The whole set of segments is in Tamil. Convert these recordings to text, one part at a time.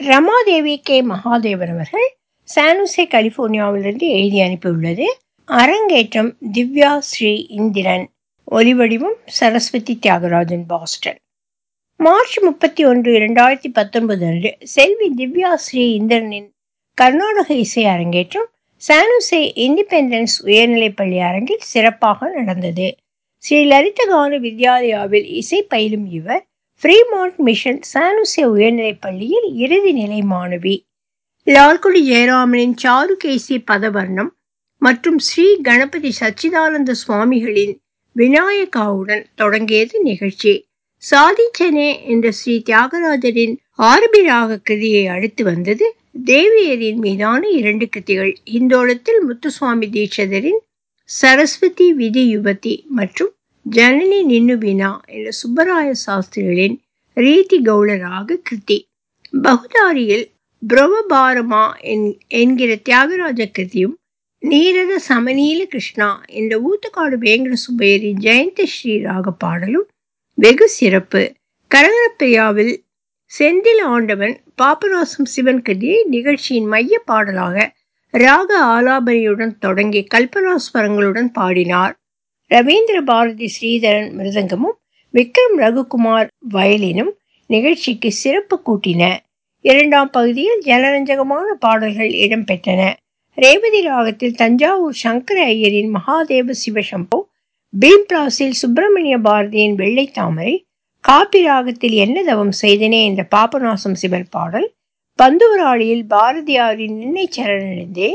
ரமாதேவி கே மகாதேவன் அவர்கள் சானுசே கலிபோர்னியாவிலிருந்து எழுதி அனுப்பியுள்ளது அரங்கேற்றம் திவ்யா ஸ்ரீ இந்திரன் ஒலிவடிவம் சரஸ்வதி தியாகராஜன் பாஸ்டன் மார்ச் முப்பத்தி ஒன்று இரண்டாயிரத்தி பத்தொன்பது அன்று செல்வி திவ்யா ஸ்ரீ இந்திரனின் கர்நாடக இசை அரங்கேற்றம் சானுசே இண்டிபெண்டன்ஸ் உயர்நிலைப்பள்ளி அரங்கில் சிறப்பாக நடந்தது ஸ்ரீ லலிதகான வித்யாலயாவில் இசை பயிலும் இவர் ஃப்ரீமாண்ட் மிஷன் சானுசே உயர்நிலைப் பள்ளியில் இறுதி நிலை மாணவி லால்குடி ஜெயராமனின் சாருகேசி பதவர்ணம் மற்றும் ஸ்ரீ கணபதி சச்சிதானந்த சுவாமிகளின் விநாயகாவுடன் தொடங்கியது நிகழ்ச்சி சாதிச்சனே என்ற ஸ்ரீ தியாகராஜரின் ஆரபி ராக கிருதியை அடுத்து வந்தது தேவியரின் மீதான இரண்டு கிருதிகள் இந்தோளத்தில் முத்துசுவாமி தீட்சிதரின் சரஸ்வதி விதி யுவதி மற்றும் ஜனனி நின்னு வினா என்ற சுப்பராய சாஸ்திரிகளின் ரீதி கௌளராக கிருதி பகுதாரியில் புரவபாரமா என்கிற தியாகராஜ கிருதியும் நீரத சமநீல கிருஷ்ணா என்ற ஊத்துக்காடு வேங்கட சுப்பையரின் ஜெயந்த ஸ்ரீ ராக பாடலும் வெகு சிறப்பு கரகரப்பிரியாவில் செந்தில் ஆண்டவன் பாபநாசம் சிவன் கதியை நிகழ்ச்சியின் மைய பாடலாக ராக ஆலாபனையுடன் தொடங்கி கல்பனாஸ்வரங்களுடன் பாடினார் ரவீந்திர பாரதி ஸ்ரீதரன் மிருதங்கமும் விக்ரம் ரகுகுமார் வயலினும் நிகழ்ச்சிக்கு சிறப்பு கூட்டின இரண்டாம் பகுதியில் ஜனரஞ்சகமான பாடல்கள் இடம்பெற்றன ரேவதி ராகத்தில் தஞ்சாவூர் சங்கர ஐயரின் மகாதேவ சிவசம்போ பீம்பிளாஸில் சுப்பிரமணிய பாரதியின் வெள்ளை தாமரை காப்பி ராகத்தில் என்ன தவம் செய்தனே என்ற பாபநாசம் சிவன் பாடல் பந்துவராளியில் பாரதியாரின் நின்னை சரணடைந்தேன்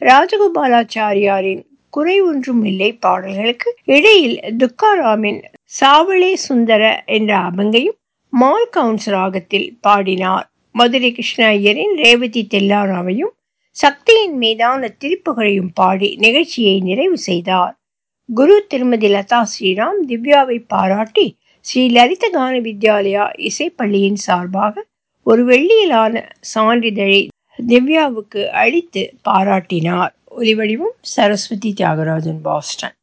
ராஜகோபாலாச்சாரியாரின் குறை ஒன்றும் இல்லை பாடல்களுக்கு இடையில் துக்காராமின் சாவளே சுந்தர என்ற அபங்கையும் மால் கவுன்ஸ் ராகத்தில் பாடினார் மதுரை கிருஷ்ண ஐயரின் ரேவதி தெல்லாராவையும் சக்தியின் மீதான திருப்புகழையும் பாடி நிகழ்ச்சியை நிறைவு செய்தார் குரு திருமதி லதா ஸ்ரீராம் திவ்யாவை பாராட்டி ஸ்ரீ லலித கான வித்யாலயா இசைப்பள்ளியின் சார்பாக ஒரு வெள்ளியிலான சான்றிதழை திவ்யாவுக்கு அளித்து பாராட்டினார் ஒலிவடிவம் சரஸ்வதி தியாகராஜன் பாஸ்டன்